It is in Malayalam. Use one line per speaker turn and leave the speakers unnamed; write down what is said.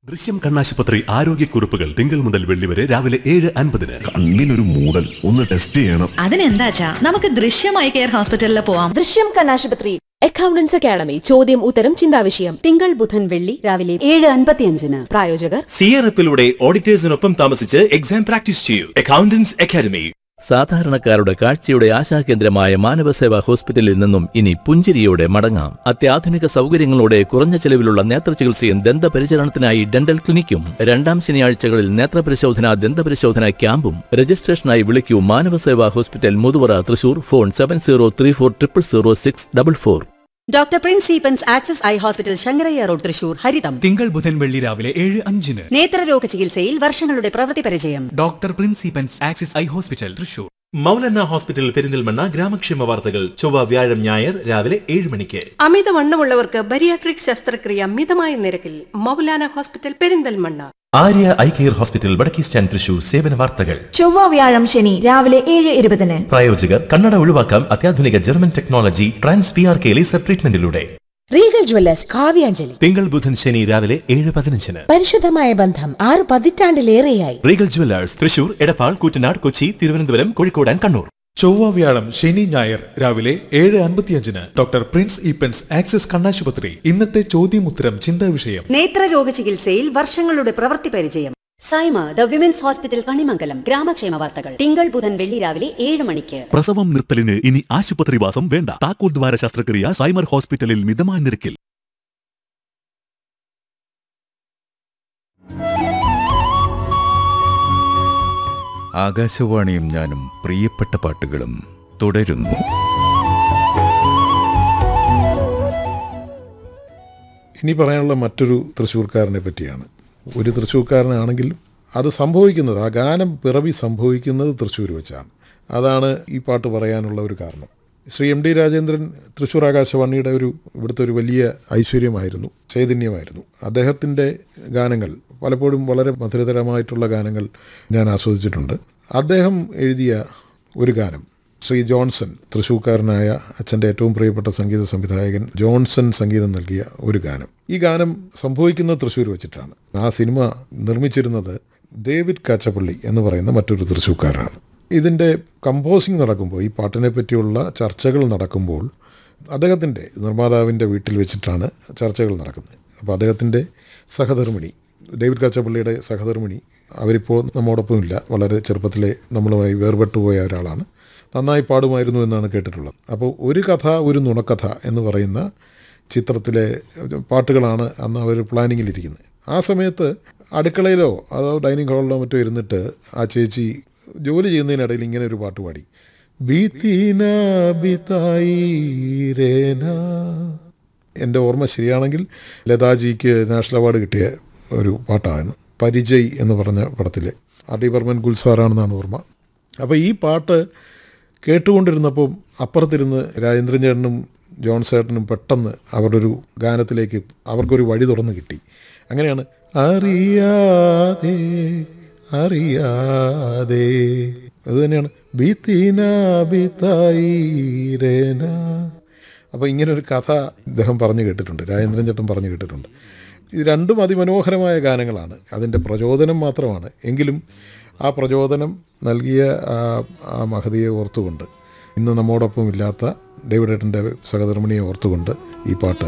ദൃശ്യം കണ്ണാശുപത്രി ആരോഗ്യക്കുറിപ്പുകൾ തിങ്കൾ മുതൽ വെള്ളി വരെ രാവിലെ ഏഴ് അൻപതിന്
കണ്ണിനൊരു മൂടൽ ഒന്ന് ടെസ്റ്റ് ചെയ്യണം
അതിനെന്താച്ചാ നമുക്ക് ദൃശ്യമായി കെയർ ഹോസ്പിറ്റലിൽ പോവാം
ദൃശ്യം കണ്ണാശുപത്രി അക്കൗണ്ടൻസ് അക്കാഡമി ചോദ്യം ഉത്തരം ചിന്താവിഷയം തിങ്കൾ ബുധൻ വെള്ളി രാവിലെ ഏഴ് അൻപത്തിയഞ്ചിന് പ്രായോജകർ
സിയറപ്പിലൂടെ ഓഡിറ്റേഴ്സിനൊപ്പം താമസിച്ച് എക്സാം പ്രാക്ടീസ് ചെയ്യൂ അക്കൗണ്ടൻസ് അക്കാദമി
സാധാരണക്കാരുടെ കാഴ്ചയുടെ ആശാകേന്ദ്രമായ മാനവസേവാ ഹോസ്പിറ്റലിൽ നിന്നും ഇനി പുഞ്ചിരിയോടെ മടങ്ങാം അത്യാധുനിക സൗകര്യങ്ങളോടെ കുറഞ്ഞ ചെലവിലുള്ള നേത്രചികിത്സയും ദന്തപരിചരണത്തിനായി ഡെന്റൽ ക്ലിനിക്കും രണ്ടാം ശനിയാഴ്ചകളിൽ നേത്രപരിശോധന ദന്തപരിശോധന ക്യാമ്പും രജിസ്ട്രേഷനായി വിളിക്കൂ Manavaseva hospital Muthuvara Thrissur phone seven zero three four triple zero six double four
doctor prince സീപ്പൻസ് access eye hospital Shankarayya road Thrissur ഹരിതം
തിങ്കൾ ബുധൻ വെള്ളി രാവിലെ ഏഴ് അഞ്ചിന്
നേത്രരോഗ ചികിത്സയിൽ വർഷങ്ങളുടെ പ്രവൃത്തി പരിചയം
ഡോക്ടർ പ്രിൻസിപ്പൻസ് axis eye hospital Thrissur
Moulana hospital Perinthalmanna ഗ്രാമക്ഷേമ വാർത്തകൾ ചൊവ്വ വ്യാഴം ഞായർ രാവിലെ ഏഴ് മണിക്ക്
അമിതവണ്ണമുള്ളവർക്ക് ബരിയാട്രിക് ശസ്ത്രക്രിയ മിതമായ നിരക്കിൽ Moulana hospital Perinthalmanna
Arya eye care hospital Vadakke stand Thrissur സേവന വാർത്തകൾ
ചൊവ്വ വ്യാഴം ശനി രാവിലെ ഏഴ് ഇരുപതിന്
പ്രായോജകർ കണ്ണട ഒഴിവാക്കാം അത്യാധുനിക German technology trans P R K laser ട്രീറ്റ്മെന്റിലൂടെ
റീഗൽ ജ്വല്ലേഴ്സ് കാവ്യാഞ്ജലി
തിങ്കൾ ബുധൻ ശനി രാവിലെ ഏഴ് പതിനഞ്ചിന്
പരിശുദ്ധമായ ബന്ധം ആറ് പതിറ്റാണ്ടിലേറെയായി
Regal jewellers Thrissur Edappal Koottanad Kochi Thiruvananthapuram Kozhikode and Kannur
ചൊവ്വ വ്യാഴം ശനി ഞായർ രാവിലെ ഏഴ് അൻപത്തിയഞ്ചിന് ഡോക്ടർ പ്രിൻസ് ഈപ്പൻസ് ആക്സിസ് കണ്ണാശുപത്രി ഇന്നത്തെ ചോദ്യമുത്തരം ചിന്താ വിഷയം
നേത്രരോഗ ചികിത്സയിൽ വർഷങ്ങളുടെ പ്രവൃത്തി പരിചയം Saima the women's hospital Kanimangalam ഗ്രാമക്ഷേമ വാർത്തകൾ തിങ്കൾ ബുധൻ വെള്ളി രാവിലെ ഏഴ് മണിക്ക്
പ്രസവം നിർത്തലിന് ഇനി ആശുപത്രിവാസം വേണ്ട താക്കോൽ ദ്വാര ശസ്ത്രക്രിയ സൈമർ ഹോസ്പിറ്റലിൽ മിതമായ നിരക്കിൽ
ആകാശവാണിയും ഞാനും പ്രിയപ്പെട്ട പാട്ടുകളും തുടരുന്നു
ഇനി പറയാനുള്ള മറ്റൊരു തൃശ്ശൂർക്കാരനെ പറ്റിയാണ് ഒരു തൃശ്ശൂർക്കാരനാണെങ്കിലും അത് സംഭവിക്കുന്നത് ആ ഗാനം പിറവി സംഭവിക്കുന്നത് തൃശ്ശൂർ വെച്ചാണ് അതാണ് ഈ പാട്ട് പറയാനുള്ള ഒരു കാരണം ശ്രീ എം ഡി രാജേന്ദ്രൻ തൃശ്ശൂർ ആകാശവാണിയുടെ ഒരു ഇവിടുത്തെ ഒരു വലിയ ഐശ്വര്യമായിരുന്നു ചൈതന്യമായിരുന്നു അദ്ദേഹത്തിൻ്റെ ഗാനങ്ങൾ പലപ്പോഴും വളരെ മധുരതരമായിട്ടുള്ള ഗാനങ്ങൾ ഞാൻ ആസ്വദിച്ചിട്ടുണ്ട് അദ്ദേഹം എഴുതിയ ഒരു ഗാനം ശ്രീ ജോൺസൺ തൃശ്ശൂർക്കാരനായ അച്ഛൻ്റെ ഏറ്റവും പ്രിയപ്പെട്ട സംഗീത സംവിധായകൻ ജോൺസൺ സംഗീതം നൽകിയ ഒരു ഗാനം ഈ ഗാനം സംഭവിക്കുന്നത് തൃശ്ശൂർ വെച്ചിട്ടാണ് ആ സിനിമ നിർമ്മിച്ചിരുന്നത് ഡേവിഡ് കാച്ചപ്പള്ളി എന്ന് പറയുന്ന മറ്റൊരു തൃശ്ശൂർക്കാരനാണ് ഇതിൻ്റെ കമ്പോസിങ് നടക്കുമ്പോൾ ഈ പാട്ടിനെ പറ്റിയുള്ള ചർച്ചകൾ നടക്കുമ്പോൾ അദ്ദേഹത്തിൻ്റെ നിർമ്മാതാവിൻ്റെ വീട്ടിൽ വെച്ചിട്ടാണ് ചർച്ചകൾ നടക്കുന്നത് അപ്പോൾ അദ്ദേഹത്തിൻ്റെ സഹധർമ്മിണി ഡേവിഡ് കാച്ചപ്പള്ളിയുടെ സഹധർമ്മിണി അവരിപ്പോൾ നമ്മോടൊപ്പം ഇല്ല വളരെ ചെറുപ്പത്തിലെ നമ്മളുമായി വേർപെട്ടു പോയ ഒരാളാണ് നന്നായി പാടുമായിരുന്നു എന്നാണ് കേട്ടിട്ടുള്ളത് അപ്പോൾ ഒരു കഥ ഒരു നുണക്കഥ എന്ന് പറയുന്ന ചിത്രത്തിലെ പാട്ടുകളാണ് അന്ന് അവർ പ്ലാനിങ്ങിലിരിക്കുന്നത് ആ സമയത്ത് അടുക്കളയിലോ അതോ ഡൈനിങ് ഹാളിലോ മറ്റോ ഇരുന്നിട്ട് ആ ചേച്ചി ജോലി ചെയ്യുന്നതിനിടയിൽ ഇങ്ങനെ ഒരു പാട്ട് പാടി ബീത്തീന ബിതായി രേന എൻ്റെ ഓർമ്മ ശരിയാണെങ്കിൽ ലതാജിക്ക് നാഷണൽ അവാർഡ് കിട്ടിയ ഒരു പാട്ടാണ് പരിചയ് എന്ന് പറഞ്ഞ പടത്തിലെ ആർ ഡി ബർമൻ ഗുൽസാറാണെന്നാണ് ഓർമ്മ അപ്പോൾ ഈ പാട്ട് കേട്ടുകൊണ്ടിരുന്നപ്പോൾ അപ്പുറത്തിരുന്ന് രാജേന്ദ്രൻ ചേട്ടനും ജോൺ സേട്ടനും പെട്ടെന്ന് അവരുടെ ഒരു ഗാനത്തിലേക്ക് അവർക്കൊരു വഴി തുറന്ന് കിട്ടി അങ്ങനെയാണ് അറിയാതെ അറിയാതെ അത് തന്നെയാണ് ബീത്തീന ബിതായി രേന അപ്പോൾ ഇങ്ങനെ ഒരു കഥ ഇദ്ദേഹം പറഞ്ഞു കേട്ടിട്ടുണ്ട് രാജേന്ദ്രൻ ചേട്ടൻ പറഞ്ഞു കേട്ടിട്ടുണ്ട് ഇത് രണ്ടും അതിമനോഹരമായ ഗാനങ്ങളാണ് അതിൻ്റെ പ്രചോദനം മാത്രമാണ് എങ്കിലും ആ പ്രചോദനം നൽകിയ ആ ആ മഹതിയെ ഓർത്തുകൊണ്ട് ഇന്ന് നമ്മോടൊപ്പം ഇല്ലാത്ത ഡേവിഡ് ഏട്ടൻ്റെ സഹധർമ്മിണിയെ ഓർത്തുകൊണ്ട് ഈ പാട്ട്